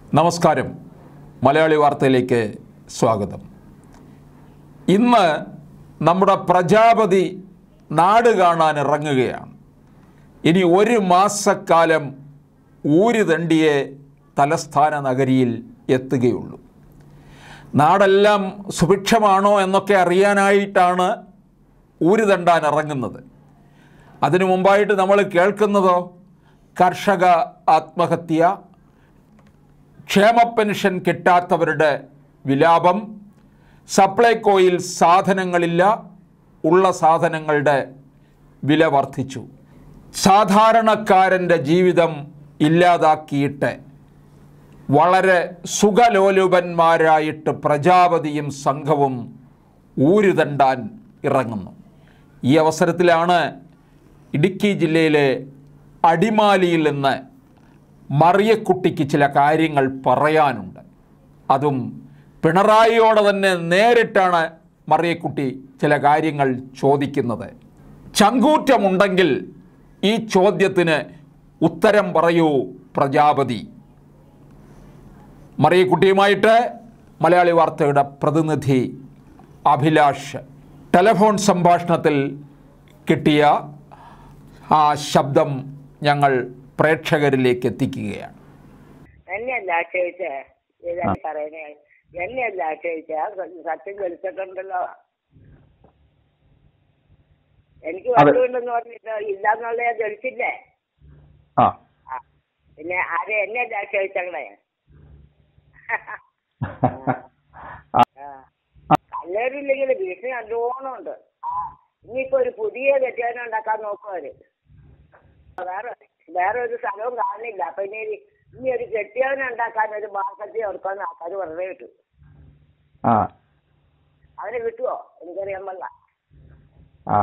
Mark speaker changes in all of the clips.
Speaker 1: നമസ്കാരം മലയാളി വാർത്തയിലേക്ക് സ്വാഗതം ഇന്ന് നമ്മുടെ പ്രജാപതി നാട് കാണാൻ ഇറങ്ങുകയാണ് ഇനി ഒരു മാസക്കാലം ഊര് തണ്ടിയെ തലസ്ഥാന നഗരിയിൽ എത്തുകയുള്ളൂ നാടെല്ലാം സുഭിക്ഷമാണോ എന്നൊക്കെ അറിയാനായിട്ടാണ് ഊര് തണ്ടാൻ ഇറങ്ങുന്നത് അതിനു മുമ്പായിട്ട് നമ്മൾ കേൾക്കുന്നതോ കർഷക ആത്മഹത്യ ക്ഷേമ പെൻഷൻ കിട്ടാത്തവരുടെ വിലാപം സപ്ലൈകോയിൽ സാധനങ്ങളില്ല ഉള്ള സാധനങ്ങളുടെ വില വർദ്ധിച്ചു സാധാരണക്കാരൻ്റെ ജീവിതം ഇല്ലാതാക്കിയിട്ട് വളരെ സുഖലോലുപന്മാരായിട്ട് പ്രജാപതിയും സംഘവും ഊരുതണ്ടാൻ ഇറങ്ങുന്നു ഈ അവസരത്തിലാണ് ഇടുക്കി ജില്ലയിലെ അടിമാലിയിൽ നിന്ന് മറിയക്കുട്ടിക്ക് ചില കാര്യങ്ങൾ പറയാനുണ്ട് അതും പിണറായിയോടെ തന്നെ നേരിട്ടാണ് മറിയക്കുട്ടി ചില കാര്യങ്ങൾ ചോദിക്കുന്നത് ചങ്കൂറ്റമുണ്ടെങ്കിൽ ഈ ചോദ്യത്തിന് ഉത്തരം പറയൂ പ്രജാപതി മറിയക്കുട്ടിയുമായിട്ട് മലയാളി വാർത്തയുടെ പ്രതിനിധി അഭിലാഷ് ടെലഫോൺ സംഭാഷണത്തിൽ കിട്ടിയ ആ ശബ്ദം ഞങ്ങൾ പ്രേക്ഷകരിലേക്ക് എത്തിക്കുകയാണ്
Speaker 2: എന്നെയല്ല ആക്ഷേപിച്ചേ ഇതാ പറയുന്നേ എന്നെയല്ല ആക്ഷേപിച്ചേ ആ സത്യം വെളിച്ചിട്ടുണ്ടല്ലോ എനിക്ക്
Speaker 3: അതെ.
Speaker 2: വണ്ടുണ്ടെന്ന് പറഞ്ഞിട്ട് ഇല്ലാന്നുള്ള ഞാൻ തെളിച്ചില്ലേ
Speaker 3: ആ
Speaker 2: ആ. പിന്നെ ആരെ എന്നെയല്ല ആക്ഷേപിച്ചങ്ങളെ കല്ലേറില്ലെങ്കിൽ ഭീഷണി നല്ലോണം ഉണ്ട് ആ ഇനിയിപ്പോ ഒരു പുതിയ കെട്ടിയാനം ഉണ്ടാക്കാൻ നോക്കുവര് വേറെ വേറെ ഒരു സ്ഥലവും കാണില്ല അപ്പൊ ഇനി ഒരു- ഇനി ഒരു കെട്ടിയവനെ ഉണ്ടാക്കാൻ ഒരു മാർക്കറ്റിൽ ഓർക്കാന്ന് ആൾക്കാർ വെറുതെ കിട്ടും
Speaker 3: ആ
Speaker 2: അവനെ കിട്ടുവോ എനിക്കറിയാൻ പാടില്ല
Speaker 3: ആ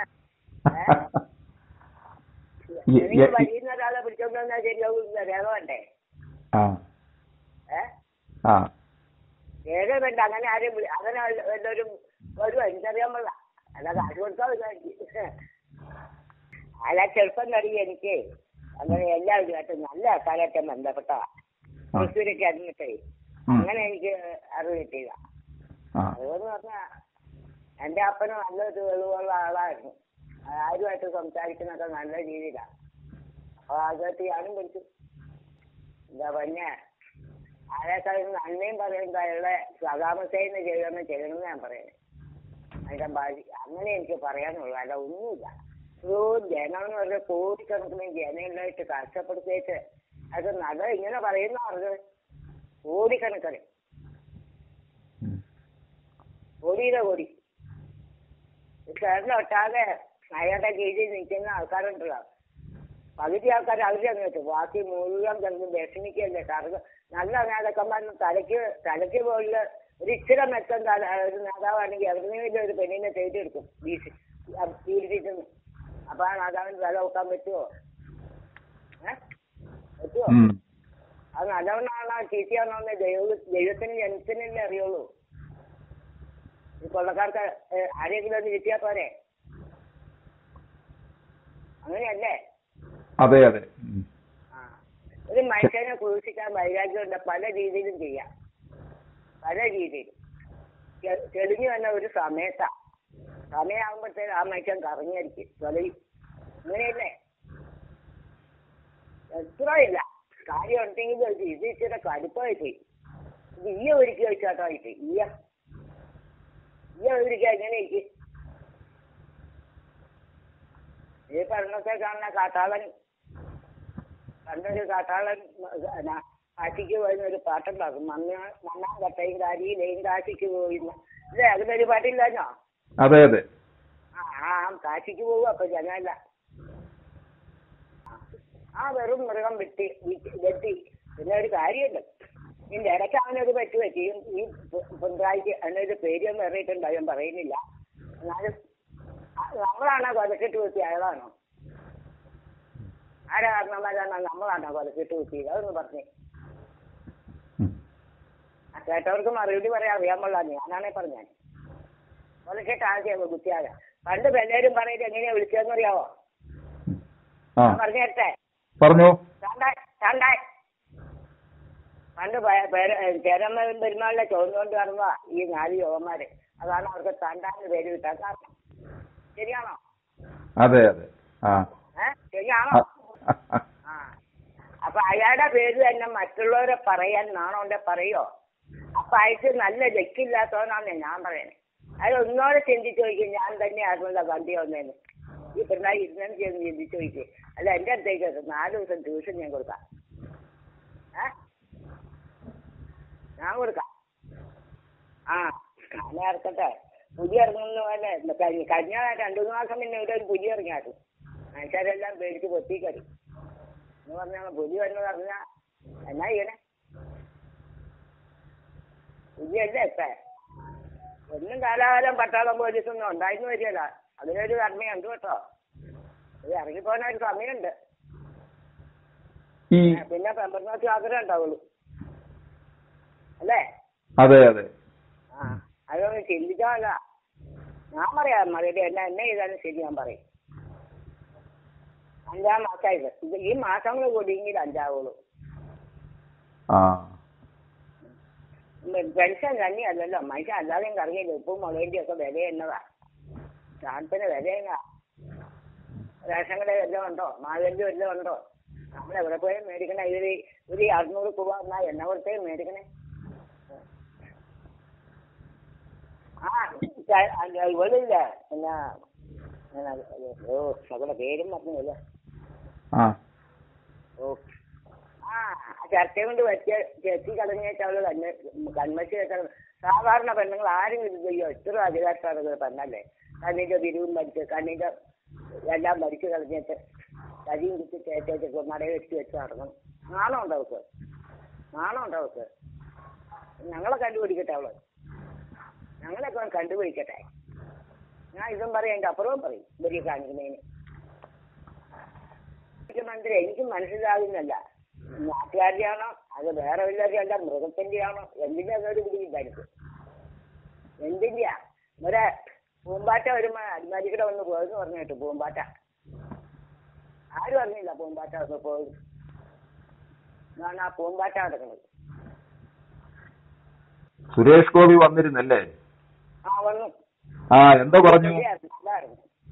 Speaker 3: ഈ-
Speaker 2: എനിക്ക്
Speaker 3: ഈ-
Speaker 2: വഴിയുന്ന ഒരാളെ പിടിച്ചോണ്ട് വന്നാൽ ശരിയാവില്ല രേഖ വേണ്ടേ
Speaker 3: ആ
Speaker 2: ഏ
Speaker 3: ആ
Speaker 2: രേഖ വേണ്ട അങ്ങനെ ആരും വിളി- അങ്ങനെ വല്ല- വല്ലവരും വരുമോ എനിക്കറിയാൻ പാടില്ല അല്ലാതെ അത് കൊടുത്താൽ വിചാരിക്കും അല്ല ചെറുപ്പം തുടങ്ങി എനിക്ക് അങ്ങനെ എല്ലാവരുമായിട്ട് നല്ല ആൾക്കാരായിട്ട് ബന്ധപ്പെട്ട തൃശ്ശൂരൊക്കെ അറിഞ്ഞിട്ടേ
Speaker 3: ഉം.
Speaker 2: അങ്ങനെ എനിക്ക് അറിവ് കിട്ടിയതാ
Speaker 3: ആ
Speaker 2: അതെന്ന് പറഞ്ഞാ എന്റെ അപ്പന് നല്ലൊരു തെളിവുള്ള ആളായിരുന്നു ആരുമായിട്ട് സംസാരിക്കുന്നൊക്കെ നല്ല രീതിയിലാണ് അപ്പൊ അകത്ത് ഞാനും പഠിച്ചു എന്താ പറഞ്ഞ ആരെക്കാളും നന്മയും പറയുന്നത് അയാളെ സദാമസേന ചെയ്യണമെന്ന് ചെയ്യണമെന്ന് ഞാൻ പറയുന്നത് അതിന്റെ ബാധി അങ്ങനെ എനിക്ക് പറയാനുള്ളൂ അല്ല ഒന്നുമില്ല ഓ ജനം എന്ന് പറഞ്ഞ കോടിക്കണക്കിന് ജനങ്ങളായിട്ട് കഷ്ടപ്പെടുത്തിയിട്ട് അത് നല്ല ഇങ്ങനെ പറയുന്ന പറഞ്ഞത് കോടിക്കണക്കിന്
Speaker 3: ഉം.
Speaker 2: കോടിയുടെ കോടി കേരളം ഒട്ടാകെ അയാളുടെ കീഴിൽ നിൽക്കുന്ന ആൾക്കാരുണ്ടല്ലോ പകുതി ആൾക്കാർ അവരങ്ങ് വെച്ചു ബാക്കി മുഴുവൻ കിടന്ന് വിഷമിക്കല്ലേ കാരണം നല്ല നേതാക്കന്മാരും തലയ്ക്ക് തലയ്ക്ക് പോലുള്ള ഒരു ഇച്ചിരി മെച്ചം തല ഒരു നേതാവാണെങ്കിൽ എവിടെന്നെങ്കിലും ഒരു പെണ്ണിനെ തേടിയെടുക്കും വീട്ടിൽ പീഡിപ്പിക്കുന്നു അപ്പൊ ആ നേതാവിന് തല വെക്കാൻ പറ്റുമോ ഏ പറ്റുമോ
Speaker 3: ഉം.
Speaker 2: അത് നല്ലവണ്ണാണോ ചീത്തയാണോ എന്ന് ദൈവ ദൈവത്തിന് ജനത്തിനല്ലേ അറിയുള്ളൂ ഈ കൊള്ളക്കാർക്ക് ഏഹ്, ആരെങ്കിലും ഒന്ന് കിട്ടിയാ പോരെ അങ്ങനെയല്ലേ
Speaker 3: അതെ അതെ ഉം.
Speaker 2: ആ ഒരു മനുഷ്യനെ ക്രൂശിക്കാൻ വൈരാഗ്യമുണ്ട് പല രീതിയിലും ചെയ്യാം പല രീതിയിലും തെ- തെളിഞ്ഞു വന്ന ഒരു സമയത്താ സമയമാകുമ്പോഴത്തേനും ആ മനുഷ്യൻ കറങ്ങിയായിരിക്കും തെളിയും അങ്ങനെയല്ലേ എത്ര ഇല്ല കാര്യം ഉണ്ടെങ്കിൽ ഇത് ഇത് ഇച്ചിരി കടുപ്പമായി പോയി ഇത് ഈയ ഒരുക്കി വെച്ചാട്ടായിട്ട് ഈയ ഈയ ഒരുക്കുക എങ്ങനെ ഇരിക്കും ഈ പണ്ടത്തെ കാണുന്ന കാട്ടാളൻ പണ്ടൊരു കാട്ടാളൻ എന്നാ, കാശിക്ക് പോയിരുന്ന ഒരു പാട്ടുണ്ടാകും മണ്ണ മണ്ണാൻ കട്ടയും കാരിയിലെയും കാശിക്ക് പോയിന്ന് ഇല്ലേ അതിലൊരു പാട്ടില്ലാഞ്ഞോ
Speaker 3: അതെ അതെ
Speaker 2: ആ ആ കാശിക്ക് പോകും അപ്പൊ ജനമല്ല ആ വെറും മൃഗം വെട്ടി വീട്ടി- വെട്ടി പിന്നെ ഒരു കാര്യമുണ്ട് ഇതിന്റെ ഇടയ്ക്ക് അവനത് പറ്റി പറ്റി ഈ പി- പിണറായിക്ക് അവനൊരു പേരൊന്നും ഇറങ്ങിയിട്ടുണ്ട് അവൻ പറയുന്നില്ല എന്നാലും ആ, നമ്മളാണോ കൊലക്കെട്ട് കുത്തി അയാളാണോ ആരാ കാരണന്മാരാണോ നമ്മളാണോ കൊലക്കെട്ട് കുത്തിയത് അതൊന്ന് പറഞ്ഞേ
Speaker 3: ഉം.
Speaker 2: ആ കേട്ടവർക്ക് മറുപടി പറയാൻ അറിയാൻ പാടില്ല ഞാനാണേ പറഞ്ഞേ കൊലക്കെട്ട് ആദ്യം കുത്തിയാല പണ്ട് എല്ലാവരും പറയുന്നത് എങ്ങനെയാ വിളിച്ചതെന്ന് അറിയാവോ
Speaker 3: ആ
Speaker 2: ഞാൻ പറഞ്ഞു തരട്ടെ
Speaker 3: പറഞ്ഞോ
Speaker 2: ചാണ്ടാ ചാണ്ടാ പണ്ട് പേ- പേര ചേരമ്മ പെരുമാളിനെ ചോദിച്ചുകൊണ്ട് നടന്ന ഈ നാല് യോഗന്മാര് അതാണ് അവർക്ക് തണ്ടാന്ന് പേര് കിട്ടാൻ കാരണം ശരിയാണോ
Speaker 3: അതെ അതെ ആ
Speaker 2: ഏ ശരിയാണോ ആ അപ്പൊ അയാളുടെ പേര് തന്നെ മറ്റുള്ളവരെ പറയാൻ നാണോണ്ടെ പറയോ അപ്പൊ അയച്ച് നല്ല ലക്കില്ലാത്തവനാണ് ഞാൻ പറയുന്നത് അയാൾ ഒന്നോടെ ചിന്തിച്ചു നോക്കി ഞാൻ തന്നെയായിരുന്നല്ലോ വണ്ടി വന്നേന്ന് ഈ പിള്ളേർ ഇരുന്നു ചെന്ന് ചിന്തിച്ചു നോക്കി അല്ല എന്റെ അടുത്തേക്ക് വരും. നാല് ദിവസം ട്യൂഷൻ ഞാൻ കൊടുക്കാം ഏ ഞാൻ കൊടുക്കാം ആ അങ്ങനെ ഇറക്കട്ടെ പുതിയ ഇറങ്ങുന്ന പോലെ കഴിഞ്ഞ കഴിഞ്ഞ രണ്ടു മൂന്ന് മാസം പിന്നെ ഇവിടെ ഒരു പുതിയ ഇറങ്ങിയാട്ടു മനുഷ്യരെല്ലാം പേടിച്ച് പൊത്തിക്കറി എന്ന് പറഞ്ഞാൽ പുലി വരുന്നത് പറഞ്ഞ എന്നാ ചെയ്യണേ പുലിയല്ലേ ഇപ്പേ ഒന്നും കാലാകാലം പട്ടാളം പോലീസൊന്നും ഉണ്ടായിരുന്നു വരികയല്ല അതിനൊരു കർമ്മയുണ്ട് കേട്ടോ ഇത് ഇറങ്ങിപ്പോകാൻ ഒരു സമയമുണ്ട്
Speaker 3: ഈ
Speaker 2: പിന്നെ പെമ്പറിനോട്ട് മാത്രമേ ഉണ്ടാവുള്ളൂ അല്ലേ
Speaker 3: അതെ അതെ
Speaker 2: ആ അതൊന്ന് ചിന്തിച്ചാല ഞാൻ പറയാം മറുപടി എന്നെ എന്നെ ചെയ്താലും ശരി ഞാൻ പറയും അഞ്ചാം മാസമായിട്ട് ഇത് ഈ മാസങ്ങൾ കൂടിയെങ്കിൽ അഞ്ചാവുള്ളൂ
Speaker 3: ആ
Speaker 2: പെൻഷൻ തന്നെയല്ലല്ലോ മനുഷ്യൻ അല്ലാതെയും കറങ്ങിയില്ല ഉപ്പും മുളകിന്റെ ഒക്കെ വില എന്നതാ സാധനത്തിന് വില എന്നാ റേഷൻ കട വല്ലതും ഉണ്ടോ മാവേലി വല്ലതും ഉണ്ടോ നമ്മൾ എവിടെ പോയി മേടിക്കണേ ഒരു ഒരു അറുന്നൂറ് രൂപ എന്നാ എണ്ണ കൊടുത്തേ മേടിക്കണേ ആ ച- അല്ല, ഇവളില്ല പിന്നെ പിന്നെ, ഓ അവളുടെ പേരും പറഞ്ഞില്ല
Speaker 3: ആ
Speaker 2: ഓ ആ ചർച്ച കൊണ്ട് വെച്ച് ചെത്തി കളഞ്ഞേച്ച് അവള് കണ്ണ് കൺമശി വെക്കണം സാധാരണ പെണ്ണുങ്ങൾ ആരും ഇത് ചെയ്യോ ഇത്ര അധികാരക്കാരത് പെണ്ണല്ലേ കണ്ണിന്റെ പിരിവും പഠിച്ച് കണ്ണിന്റെ എല്ലാം പഠിച്ചു കളഞ്ഞിട്ട് കരിയും കുത്തി തേച്ചേച്ച് നടയെ വെച്ച് വെച്ച് നടക്കണം നാണം ഉണ്ടോ അവൾക്ക് നാണം ഉണ്ടോ അവൾക്ക് ഞങ്ങളെ കണ്ടുപിടിക്കട്ടെ അവള് ഞങ്ങളൊക്കെ ഒന്ന് കണ്ടുപിടിക്കട്ടെ ഞാൻ ഇതും പറയും എൻ്റെ അപ്പുറവും പറയും ഇവരെ കാണിക്കുന്നതിന് മുഖ്യമന്ത്രി എനിക്ക് മനസ്സിലാകുന്നില്ല നാട്ടുകാരുടെയാണോ അത് വേറെ വല്ലവരുടെയല്ല മൃഗത്തിന്റെയാണോ എന്തിന്റെ അതൊരു പിടിയില്ല എനിക്ക് എന്തിന്റെയാ ഒരു പൂമ്പാറ്റ വരുമ്പോ അടിമാലിക്കടെ വന്ന് പോയെന്ന് പറഞ്ഞു കേട്ടു പൂമ്പാറ്റ ആരും അറിഞ്ഞില്ല പൂമ്പാറ്റ വന്ന് പോയത് എന്നാണ് ആ പൂമ്പാറ്റ നടക്കുന്നത്
Speaker 3: സുരേഷ് ഗോപി വന്നിരുന്നല്ലേ
Speaker 2: ആ വന്നു
Speaker 3: ആ എന്താ പറഞ്ഞു
Speaker 2: ശരിയായിരുന്നു, നല്ലതായിരുന്നു.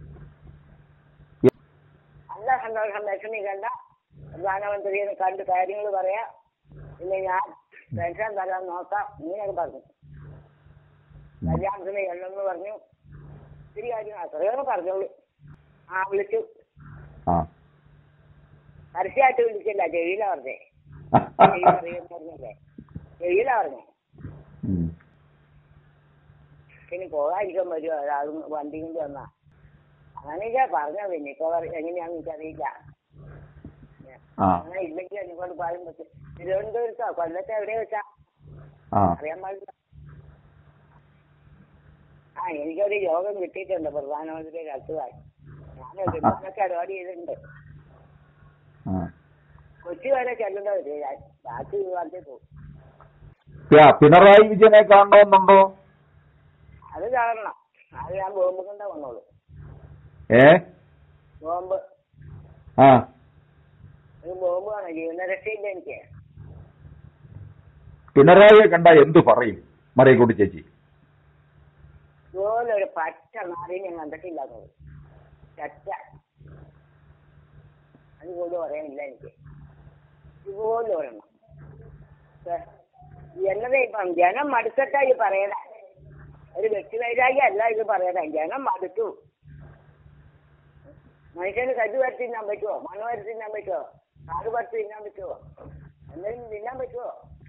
Speaker 2: നല്ല സന്തോഷം വിഷമിക്കണ്ട പ്രധാനമന്ത്രിയെ കണ്ട് കാര്യങ്ങൾ പറയാ പിന്നെ ഞാൻ പെൻഷൻ തരാൻ നോക്കാം ഇങ്ങനെയൊക്കെ പറഞ്ഞു കല്യാണത്തിന് എണ്ണെന്ന് പറഞ്ഞു ഒത്തിരി കാര്യം അത്രയോ പറഞ്ഞോളൂ ആ വിളിച്ചു
Speaker 3: ആ
Speaker 2: പരസ്യമായിട്ട് വിളിച്ചില്ല ചെവിയില പറഞ്ഞേ ചെവി പറയുമെന്ന് പറഞ്ഞല്ലേ ചെവിയില പറഞ്ഞേ
Speaker 3: ഉം.
Speaker 2: പിന്നെ പോകാതിരിക്കാൻ വരുമോ ഒരാൾ വണ്ടി കൊണ്ട് വന്നാ അങ്ങനെയൊക്കെ പറഞ്ഞത് പിന്നെ ഇപ്പൊ പറ- എങ്ങനെയാന്ന് എനിക്കറിയില്ല
Speaker 3: ആ
Speaker 2: അങ്ങനെ ഇല്ലെങ്കിൽ എനിക്കോട് പറയാൻ പറ്റും തിരുവനന്തപുരത്തോ കൊല്ലത്തെ എവിടെ വെച്ചാ
Speaker 3: ആ
Speaker 2: അറിയാൻ പാടില്ല ആ എനിക്കൊരു യോഗം കിട്ടിയിട്ടുണ്ട് പ്രധാനമന്ത്രി അടുത്തതായി ഞാൻ വിമാനമൊക്കെ അറുപാട് ചെയ്തിട്ടുണ്ട്
Speaker 3: ആ
Speaker 2: കൊച്ചി വരെ ചെല്ലുന്നവര് ഞാൻ ബാക്കി വിമാനത്തിൽ പോകും
Speaker 3: യാ, പിണറായി വിജയനെ കാണണമെന്നുണ്ടോ
Speaker 2: അത് കാരണം അത് ഞാൻ ബോംബ് കൊണ്ടേ വന്നോളൂ
Speaker 3: ഏ
Speaker 2: ബോംബ്
Speaker 3: ആ
Speaker 2: ഒരു ബോംബ് വേണം ജീവനരക്ഷയില്ല എനിക്ക്
Speaker 3: പിണറായിയെ കണ്ട എന്തു പറയും മറിയക്കുട്ടി ചേച്ചി
Speaker 2: ഇതുപോലെ ഒരു പച്ച നാടിനെ ഞാൻ കണ്ടിട്ടില്ല എന്നുള്ളത് പച്ച അതുപോലെ പറയാനില്ല എനിക്ക് ഇതുപോലെ ഒരെണ്ണം ഛെ, എന്നതേ ഇപ്പം ജനം മടുത്തിട്ടാ ഈ പറയണേ ഒരു വ്യക്തിവൈരാഗ്യം അല്ല ഇത് പറയണേ ജനം മടുത്തു മനുഷ്യന് കല്ല് വരച്ച് തിന്നാൻ പറ്റുമോ മണ്ണ് വരച്ച് തിന്നാൻ പറ്റുമോ കാട് വരച്ച് തിന്നാൻ പറ്റുമോ എന്തെങ്കിലും തിന്നാൻ പറ്റുമോ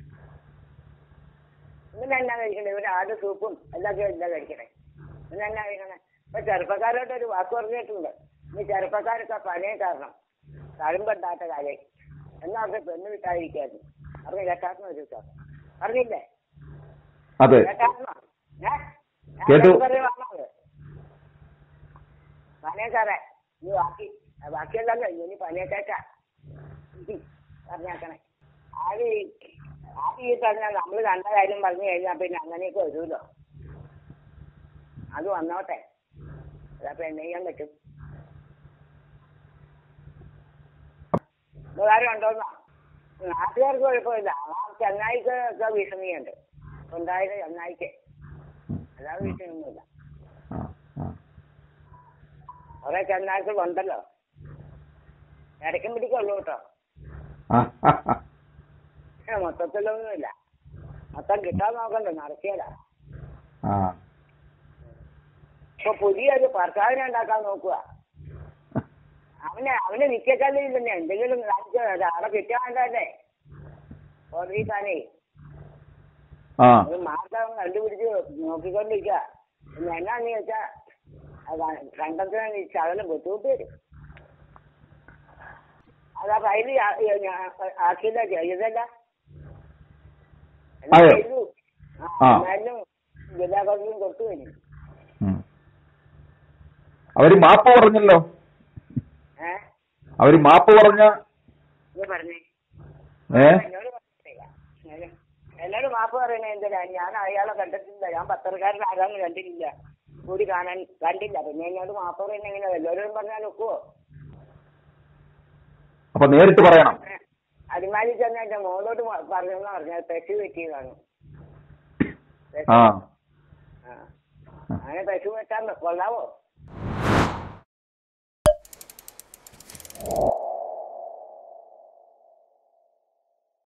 Speaker 2: ഇങ്ങനെ എന്നാ കഴിക്കണേ ഒരു ആട് സൂപ്പും എല്ലാം എന്താ കഴിക്കണേ ഇങ്ങനെ എന്നാ കഴിക്കണേ ഇപ്പൊ ചെറുപ്പക്കാരോട്ട് ഒരു വാക്ക് പറഞ്ഞിട്ടുണ്ട് ഈ ചെറുപ്പക്കാരൊക്കെ പണിയെ കാരണം തഴുമ്പണ്ടാത്ത കാര്യം എന്നാ അവർക്ക് പെണ്ണ് കിട്ടാതിരിക്കായിരുന്നു അറിഞ്ഞ കേട്ടാർന്ന് ഒരു ദിവസം അറിഞ്ഞില്ലേ
Speaker 3: അതെ
Speaker 2: കേട്ടാർന്നോ ഏ
Speaker 3: കേട്ടു.
Speaker 2: പനേക്കാരെ നീ ബാക്കി ആ ബാക്കിയെല്ലാം കഴിഞ്ഞു ഇനി പനേക്കേക്കാ പറഞ്ഞേക്കണേ ആദ്യം ഈ ആദ്യം ഈ പറഞ്ഞാൽ നമ്മൾ കണ്ട കാര്യം പറഞ്ഞു കഴിഞ്ഞാൽ പിന്നെ അങ്ങനെയൊക്കെ വരുമല്ലോ അത് വന്നോട്ടെ അതപ്പോ എന്നെ ചെയ്യാൻ പറ്റും ഉപകാരം ഉണ്ടോന്നോ നാട്ടുകാർക്ക് കുഴപ്പമില്ല ആ ചെന്നായിക്ക് ഒക്കെ ഭീഷണിയുണ്ട് ഉണ്ടായത് ചെന്നായിക്ക് അല്ലാതെ ഭീഷണിയൊന്നുമില്ല
Speaker 3: ആ ആ
Speaker 2: കുറെ ചെന്നായ്ക്കളുണ്ടല്ലോ ഇടയ്ക്കും പിടിക്കുള്ളൂ കേട്ടോ
Speaker 3: ആ
Speaker 2: ഏ, മൊത്തത്തിലൊന്നുമില്ല മൊത്തം കിട്ടാൻ നോക്കണ്ട നടക്കിയല്ല
Speaker 3: ആ
Speaker 2: ഇപ്പൊ പുതിയൊരു ഭർത്താവിനെ ഉണ്ടാക്കാൻ നോക്കുക അവന് അവന് നിക്കക്കല്ലിൽ തന്നെ എന്തെങ്കിലും കാണിച്ചു ആളെ കിട്ടാണ്ടല്ലേ ഓർമ്മിക്കാനേ
Speaker 3: ആ
Speaker 2: ഒരു മാർഗം കണ്ടുപിടിച്ച് നോക്കിക്കൊണ്ടിരിക്കുക പിന്നെ എന്നാന്ന് ചോദിച്ചാ കണ്ടത്തിന് ശകലം ബുദ്ധിമുട്ട് വരും അതാ ഫയല് ആക്കിയില്ല ചെയ്തല്ല എല്ലാം
Speaker 3: അതെ.
Speaker 2: ചെയ്തു ആ,
Speaker 3: ആ.
Speaker 2: എന്നാലും ജില്ലാ കളക്ടറും കൊടുത്തു കഴിഞ്ഞു
Speaker 3: ഉം. അവര് മാപ്പ് പറഞ്ഞല്ലോ
Speaker 2: ഏഹ്
Speaker 3: അവര് മാപ്പ് പറഞ്ഞ
Speaker 2: ഇത് പറഞ്ഞേ
Speaker 3: ഏ
Speaker 2: എന്നോട് പറഞ്ഞില്ല. ഞാന് എന്നോട് മാപ്പ് പറയണേ എന്തിനാ ഞാൻ അയാളെ കണ്ടിട്ടില്ല ഞാൻ പത്രക്കാരൻ ആരാന്ന് കണ്ടിട്ടില്ല കൂടി കാണാൻ കണ്ടില്ല പിന്നെ എന്നോട് മാപ്പ് പറയുന്ന എങ്ങനെ എല്ലാവരോടും പറഞ്ഞാൽ ഒക്കുവോ
Speaker 3: അപ്പൊ നേരിട്ട് പറയണം
Speaker 2: അടിമാലി ചെന്ന് എന്റെ മോളോട് മ- പറഞ്ഞെന്ന് പറഞ്ഞാൽ പശു വെട്ടിയതാണ്
Speaker 3: ആ
Speaker 2: ആ. അങ്ങനെ പശു വെട്ടാൻ കൊള്ളാവോ